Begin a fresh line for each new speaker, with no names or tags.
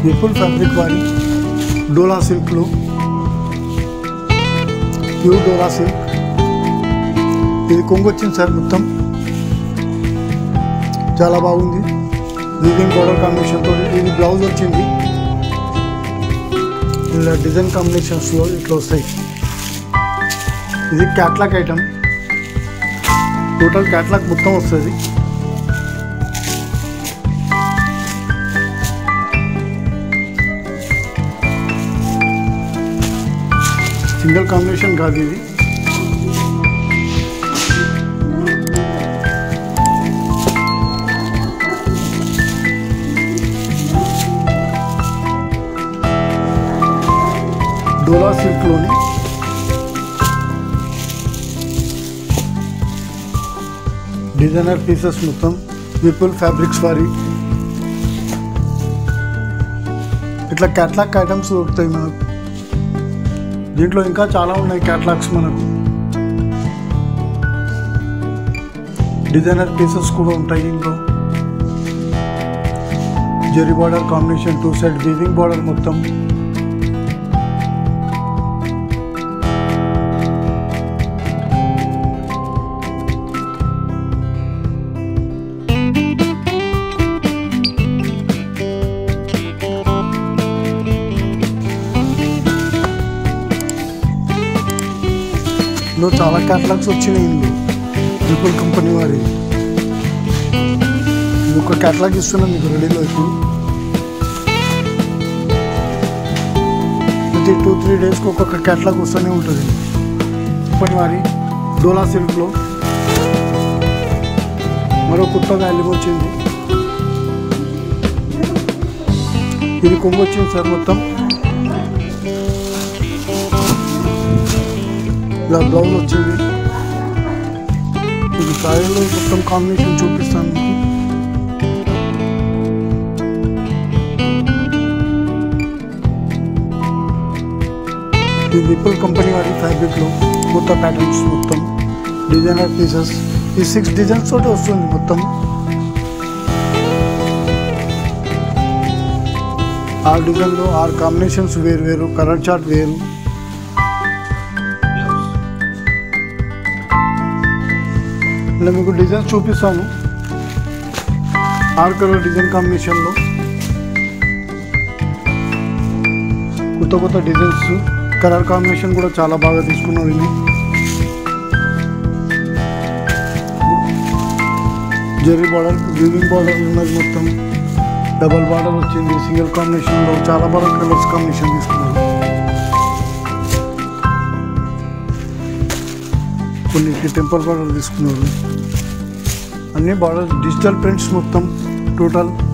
Vipul fabric వారి డోలా సిల్క్లో pure డోలా silk ఇది కొంగు వచ్చింది సార్ మొత్తం చాలా బాగుంది వీవింగ్ బోర్డర్ కాంబినేషన్తో ఇది బ్లౌజ్ వచ్చింది ఇలా డిజైన్ కాంబినేషన్స్లో ఇట్లా వస్తాయి ఇది క్యాట్లాక్ ఐటమ్ టోటల్ క్యాట్లాక్ మొత్తం వస్తుంది సింగిల్ కాంబినేషన్ కాదు ఇది డోలా సిల్క్లోని డిజైనర్ పీసెస్ మొత్తం విపుల్ ఫ్యాబ్రిక్స్ వారి ఇట్లా క్యాట్లాగ్ ఐటమ్స్ దొరుకుతాయి మనకు దీంట్లో ఇంకా చాలా ఉన్నాయి క్యాట్లాగ్స్ మనకు డిజైనర్ పీసెస్ కూడా ఉంటాయి దీంట్లో zari border combination two side weaving border మొత్తం ఇందులో చాలా క్యాటలాగ్స్ వచ్చినాయి ఇందులో విపుల్ కంపెనీ వారి ఇది ఒక క్యాటలాగ్ ఇస్తున్నాం మీకు రెడీలో ఇప్పుడు ప్రతి టూ త్రీ డేస్కి ఒక్కొక్క క్యాటలాగ్ వస్తూనే ఉంటుంది కంపెనీ వారి డోలా సిల్క్లో మరో కొత్తగా అల్లికి వచ్చింది ఇది కొంగు వచ్చింది సార్ మొత్తం ఇలా బ్లౌజ్ వచ్చింది ఇది సారీలో మొత్తం కాంబినేషన్ చూపిస్తాను మీకు ఇది విపుల్ కంపెనీ వారి ఫ్యాబ్రిక్లో కొత్త ప్యాటర్న్స్ మొత్తం డిజైనర్ పీసెస్ ఈ సిక్స్ డిజైన్స్ తోటి వస్తుంది మొత్తం ఆరు డిజైన్లో ఆరు కాంబినేషన్స్ వేరు వేరు కలర్ చార్ట్ వేరు ఇలా మీకు డిజైన్స్ చూపిస్తాను ఆరు కలర్ డిజైన్ కాంబినేషన్లో కొత్త కొత్త డిజైన్స్ కలర్ కాంబినేషన్ కూడా చాలా బాగా తీసుకున్నాం ఇది జెరీ బార్డర్ వీవింగ్ బార్డర్ ఉన్నది మొత్తం డబల్ బార్డర్ వచ్చింది సింగిల్ కాంబినేషన్లో చాలా బాగా కలర్స్ కాంబినేషన్ తీసుకున్నాం కొన్నిటికి టెంపర్ బార్డర్ తీసుకున్నారు అన్ని బార్డర్ డిజిటల్ ప్రింట్స్ మొత్తం టోటల్